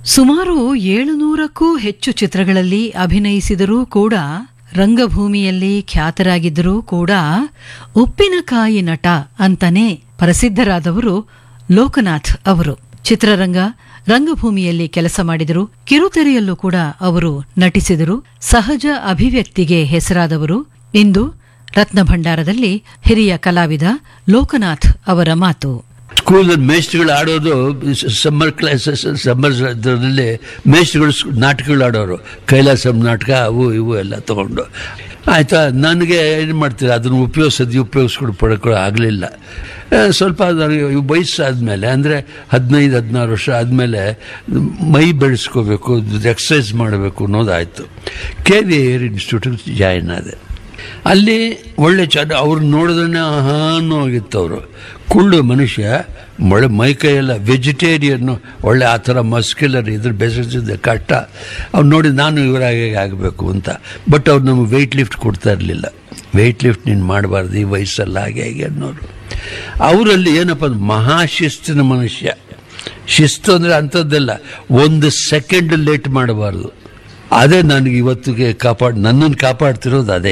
ಸುಮಾರು ಏಳುನೂರಕ್ಕೂ ಹೆಚ್ಚು ಚಿತ್ರಗಳಲ್ಲಿ ಅಭಿನಯಿಸಿದರೂ ಕೂಡ ರಂಗಭೂಮಿಯಲ್ಲಿ ಖ್ಯಾತರಾಗಿದ್ದರೂ ಕೂಡ ಉಪ್ಪಿನಕಾಯಿ ನಟ ಅಂತಾನೆ ಪ್ರಸಿದ್ಧರಾದವರು ಲೋಕನಾಥ್ ಅವರು ಚಿತ್ರರಂಗ ರಂಗಭೂಮಿಯಲ್ಲಿ ಕೆಲಸ ಮಾಡಿದರು ಕಿರುತೆರೆಯಲ್ಲೂ ಕೂಡ ಅವರು ನಟಿಸಿದರು ಸಹಜ ಅಭಿವ್ಯಕ್ತಿಗೆ ಹೆಸರಾದವರು ಇಂದು ರತ್ನಭಂಡಾರದಲ್ಲಿ ಹಿರಿಯ ಕಲಾವಿದ ಲೋಕನಾಥ್ ಅವರ ಮಾತು ಸ್ಕೂಲ್ ಮೇಸ್ಟ್ರುಗಳು ಆಡೋದು ಸಮ್ಮರ್ ಕ್ಲಾಸಸ್ ಸಮ್ಮರ್ ಇದರಲ್ಲಿ ಮೇಸ್ಟ್ರುಗಳು ನಾಟಕಗಳು ಆಡೋರು ಕೈಲಾಸಂ ನಾಟಕ ಅವು ಇವು ಎಲ್ಲ ತಗೊಂಡು ಆಯ್ತಾ ನನಗೆ ಏನು ಮಾಡ್ತೀರಾ ಅದನ್ನು ಉಪಯೋಗಿಸೋದು ಉಪಯೋಗಿಸ್ಕೊಂಡು ಪಡ್ಕೊಳ್ಳೋ ಆಗಲಿಲ್ಲ ಸ್ವಲ್ಪ ವಯಸ್ಸಾದಮೇಲೆ ಅಂದರೆ ಹದಿನೈದು ಹದಿನಾರು ವರ್ಷ ಆದಮೇಲೆ ಮೈ ಬೆಳೆಸ್ಕೋಬೇಕು ಎಕ್ಸಸೈಸ್ ಮಾಡಬೇಕು ಅನ್ನೋದಾಯಿತು ಕೆ ವಿ ಏರ್ ಇನ್ಸ್ಟಿಟ್ಯೂಟಿಗೆ ಜಾಯಿನ್ ಆದೆ ಅಲ್ಲಿ ಒಳ್ಳೆ ಚೆನ್ನ ಅವ್ರು ನೋಡಿದ್ರೆ ಹಾನು ಹೋಗಿತ್ತು ಅವರು ಕುಳ್ಳು ಮನುಷ್ಯ ಒಳ್ಳೆ ಮೈಕೈಯೆಲ್ಲ ವೆಜಿಟೇರಿಯನ್ನು ಒಳ್ಳೆ ಆ ಥರ ಮಸ್ಕ್ಯುಲರ್ ಇದ್ರ ಬೆಸರಿಸಿದ್ದೆ ಕಷ್ಟ ಅವ್ರು ನೋಡಿ ನಾನು ಇವರಾಗೆ ಆಗಬೇಕು ಅಂತ ಬಟ್ ಅವ್ರು ನಮಗೆ ವೆಯ್ಟ್ ಲಿಫ್ಟ್ ಕೊಡ್ತಾ ಇರಲಿಲ್ಲ ವೆಯ್ಟ್ ಲಿಫ್ಟ್ ನೀನು ಮಾಡಬಾರ್ದು ಈ ವಯಸ್ಸಲ್ಲಿ ಹಾಗೆ ಹೇಗೆ ಅನ್ನೋರು ಅವರಲ್ಲಿ ಏನಪ್ಪ ಅಂದ್ರೆ ಮಹಾಶಿಸ್ತಿನ ಮನುಷ್ಯ ಶಿಸ್ತು ಅಂದರೆ ಅಂಥದ್ದೆಲ್ಲ ಒಂದು ಸೆಕೆಂಡ್ ಲೇಟ್ ಮಾಡಬಾರ್ದು ಅದೇ ನನಗೆ ಇವತ್ತಿಗೆ ಕಾಪಾಡ್ ನನ್ನನ್ನು ಕಾಪಾಡ್ತಿರೋದು ಅದೇ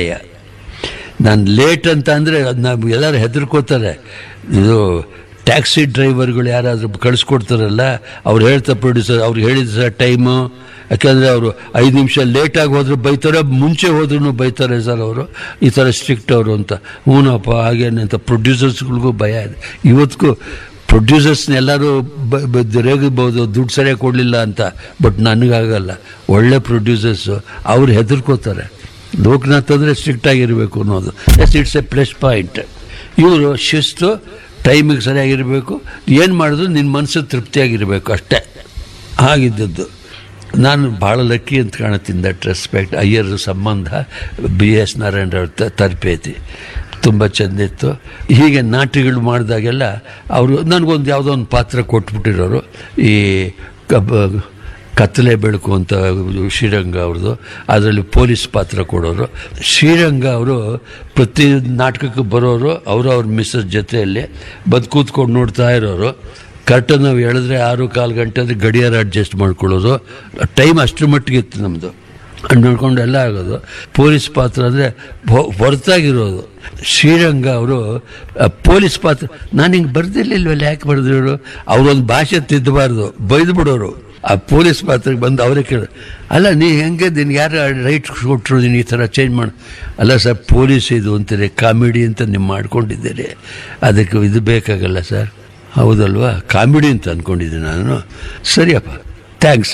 ನಾನು ಲೇಟ್ ಅಂತ ಅಂದರೆ ನಾವು ಎಲ್ಲರೂ ಹೆದರ್ಕೋತಾರೆ ಇದು ಟ್ಯಾಕ್ಸಿ ಡ್ರೈವರ್ಗಳು ಯಾರಾದರೂ ಕಳಿಸ್ಕೊಡ್ತಾರಲ್ಲ ಅವ್ರು ಹೇಳ್ತಾರೆ ಪ್ರೊಡ್ಯೂಸರ್ ಅವ್ರು ಹೇಳಿದ ಸರ್ ಟೈಮು ಯಾಕಂದರೆ ಅವರು ಐದು ನಿಮಿಷ ಲೇಟಾಗಿ ಹೋದ್ರು ಬೈತಾರೆ ಮುಂಚೆ ಹೋದ್ರೂ ಬೈತಾರೆ ಸರ್ ಅವರು ಈ ಥರ ಸ್ಟ್ರಿಕ್ಟ್ ಅವರು ಅಂತ ಹ್ಞೂನಪ್ಪ ಹಾಗೇನೆ ಅಂತ ಪ್ರೊಡ್ಯೂಸರ್ಸ್ಗಳಿಗೂ ಭಯ ಇದೆ ಇವತ್ತಿಗೂ ಪ್ರೊಡ್ಯೂಸರ್ಸ್ನ ಎಲ್ಲರೂ ರೇಗಬಹುದು ದುಡ್ಡು ಸರಿಯಾಗಿ ಕೊಡಲಿಲ್ಲ ಅಂತ ಬಟ್ ನನಗಾಗಲ್ಲ ಒಳ್ಳೆ ಪ್ರೊಡ್ಯೂಸರ್ಸು ಅವ್ರು ಹೆದರ್ಕೋತಾರೆ ಲೋಕನಾಥ್ ಅಂದರೆ ಸ್ಟ್ರಿಕ್ಟ್ ಆಗಿರಬೇಕು ಅನ್ನೋದು yes it's a plus point ಇವರು ಶಿಸ್ತು ಟೈಮಿಗೆ ಸರಿಯಾಗಿರಬೇಕು ಏನು ಮಾಡಿದ್ರು ನಿನ್ನ ಮನಸ್ಸು ತೃಪ್ತಿಯಾಗಿರಬೇಕು ಅಷ್ಟೇ ಹಾಗಿದ್ದದ್ದು ನಾನು ಭಾಳ ಲಕ್ಕಿ ಅಂತ ಕಾಣುತ್ತೀನಿ ದಟ್ ರೆಸ್ಪೆಕ್ಟ್ ಅಯ್ಯರ್ ಸಂಬಂಧ ಬಿ ಎಸ್ ನಾರಾಯಣರವ್ರ ತರಬೇತಿ ತುಂಬ ಚೆಂದಿತ್ತು ಹೀಗೆ ನಾಟ್ಯಗಳು ಮಾಡಿದಾಗೆಲ್ಲ ಅವರು ನನಗೊಂದು ಯಾವುದೋ ಒಂದು ಪಾತ್ರ ಕೊಟ್ಬಿಟ್ಟಿರೋರು ಈ ಕಬ್ ಕತ್ತಲೆ ಬೆಳಕು ಅಂತ ಶ್ರೀರಂಗ ಅವ್ರದ್ದು ಅದರಲ್ಲಿ ಪೊಲೀಸ್ ಪಾತ್ರ ಕೊಡೋರು ಶ್ರೀರಂಗ ಅವರು ಪ್ರತಿ ನಾಟಕಕ್ಕೆ ಬರೋರು ಅವರು ಅವ್ರ ಮಿಸ್ಸಸ್ ಜೊತೆಯಲ್ಲಿ ಬಂದು ಕೂತ್ಕೊಂಡು ನೋಡ್ತಾ ಇರೋರು ಕರೆಕ್ಟಾಗಿ ನಾವು ಹೇಳಿದ್ರೆ ಆರು ಕಾಲು ಗಂಟೆ ಅಂದರೆ ಗಡಿಯಾರ ಅಡ್ಜಸ್ಟ್ ಮಾಡ್ಕೊಳ್ಳೋದು ಟೈಮ್ ಅಷ್ಟರ ಮಟ್ಟಿಗೆ ಇತ್ತು ನಮ್ಮದು ನೋಡ್ಕೊಂಡು ಎಲ್ಲ ಆಗೋದು ಪೊಲೀಸ್ ಪಾತ್ರ ಅಂದರೆ ಹೊರತಾಗಿರೋದು ಶ್ರೀರಂಗ ಅವರು ಪೊಲೀಸ್ ಪಾತ್ರ ನಾನು ಹಿಂಗೆ ಬರ್ದಿರ್ಲಿಲ್ವಲ್ಲ ಯಾಕೆ ಬರ್ದಿರೋರು ಅವರೊಂದು ಭಾಷೆ ತಿದ್ದಬಾರ್ದು ಬೈದು ಬಿಡೋರು ಆ ಪೊಲೀಸ್ ಪಾತ್ರಕ್ಕೆ ಬಂದು ಅವರೇ ಕೇಳ ಅಲ್ಲ ನೀ ಹೆಂಗೆ ನಿನ್ ಯಾರು ರೈಟ್ ಕೊಟ್ಟರು ನೀನು ಈ ಥರ ಚೇಂಜ್ ಮಾಡಿ ಅಲ್ಲ ಸರ್ ಪೊಲೀಸ್ ಇದು ಅಂತಾರೆ ಕಾಮಿಡಿ ಅಂತ ನೀವು ಮಾಡ್ಕೊಂಡಿದ್ದೀರಿ ಅದಕ್ಕೆ ಇದು ಬೇಕಾಗಲ್ಲ ಸರ್ ಹೌದಲ್ವಾ ಕಾಮಿಡಿ ಅಂತ ಅಂದ್ಕೊಂಡಿದ್ದೀನಿ ನಾನು ಸರಿಯಪ್ಪ ಥ್ಯಾಂಕ್ಸ್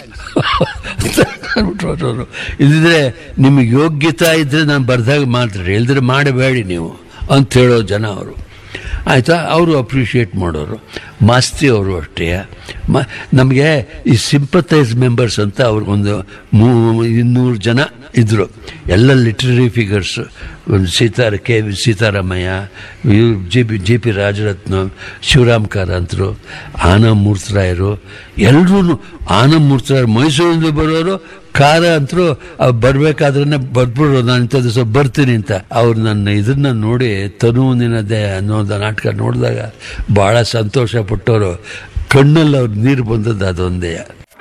ಅಂದ್ಬಿಟ್ರು ಇಲ್ಲದ್ರೆ ನಿಮಗೆ ಯೋಗ್ಯತಾ ಇದ್ದರೆ ನಾನು ಬರ್ದಾಗ ಮಾತ್ರ ಇಲ್ದ್ರೆ ಮಾಡಬೇಡಿ ನೀವು ಅಂತ ಹೇಳೋ ಜನ ಅವರು ಆಯಿತಾ ಅವರು ಅಪ್ರಿಷಿಯೇಟ್ ಮಾಡೋರು ಮಾಸ್ತಿ ಅವರು ಅಷ್ಟೇ ಮ ನಮಗೆ ಈ ಸಿಂಪತೈಸ್ ಮೆಂಬರ್ಸ್ ಅಂತ ಅವ್ರಿಗೊಂದು ಮೂ ಇನ್ನೂರು ಜನ ಇದ್ದರು ಎಲ್ಲ ಲಿಟ್ರರಿ ಫಿಗರ್ಸ್ ಒಂದು ಸೀತಾರ K V Seetharamaiah G P G P Rajaratna Shivaram ಕಾರಂತರು ಆನಾ ಮೂರ್ತರಾಯರು ಎಲ್ಲರೂ ಆನಾ ಮೂರ್ತರಾಯರು ಮೈಸೂರಿಂದ ಬರೋರು ಕಾರ ಅಂತರೂ ಬರಬೇಕಾದ್ರೆ ಬರ್ಬಿಡ್ರು ನಾನು ಇಂಥ ದಿವಸ ಬರ್ತೀನಿ ಅಂತ ಅವ್ರು ನನ್ನ ಇದನ್ನ ನೋಡಿ ತನು ನಿನ್ನದೆ ಅನ್ನೋದು ನಾಟಕ ನೋಡಿದಾಗ ಭಾಳ ಸಂತೋಷ ಪಟ್ಟವರು ಕಣ್ಣಲ್ಲಿ ಅವ್ರ ನೀರು ಬಂದದ್ದು ಅದೊಂದೇ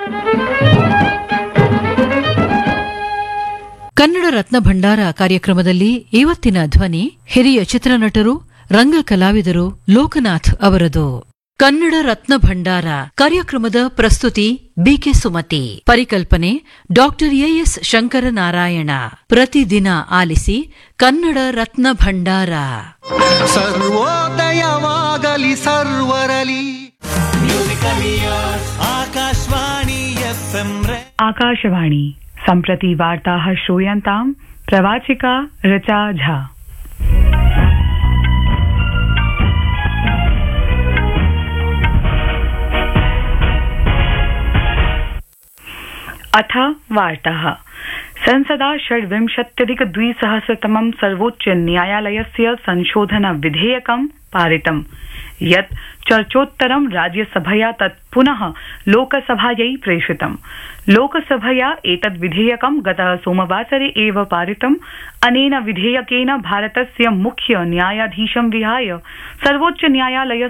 ಕನ್ನಡ ರತ್ನ ಭಂಡಾರ ಕಾರ್ಯಕ್ರಮದಲ್ಲಿ ಇವತ್ತಿನ ಧ್ವನಿ ಹಿರಿಯ ಚಿತ್ರನಟರು ರಂಗ ಕಲಾವಿದರು ಲೋಕನಾಥ್ ಅವರದು ಕನ್ನಡ ರತ್ನ ಭಂಡಾರ ಕಾರ್ಯಕ್ರಮದ ಪ್ರಸ್ತುತಿ ಬಿಕೆ ಸುಮತಿ ಪರಿಕಲ್ಪನೆ ಡಾಕ್ಟರ್ ಎಎಸ್ ಶಂಕರನಾರಾಯಣ ಪ್ರತಿದಿನ ಆಲಿಸಿ ಕನ್ನಡ ರತ್ನ ಭಂಡಾರ ಸರ್ವೋದಯವಾಗಲಿ ಸರ್ವರಲಿ आकाशवाणी एफ एम आकाशवाणी सम्प्रति वार्ताः श्रूयन्ताम् प्रवाचिका ऋचा झा अथ वार्ताः संसदा षड्विंशत्यधिक द्विसहस्रतमं सर्वोच्च न्यायालयस्य संशोधन विधेयकं पारितम् यत् चर्चोत्तरं राज्यसभया तत् पुनः लोकसभायै प्रेषितम् लोकसभया एतद् विधेयकं गतः सोमवासरे एव पारितम् अनेन विधेयकेन भारतस्य मुख्य न्यायाधीशं विहाय सर्वोच्च न्यायालय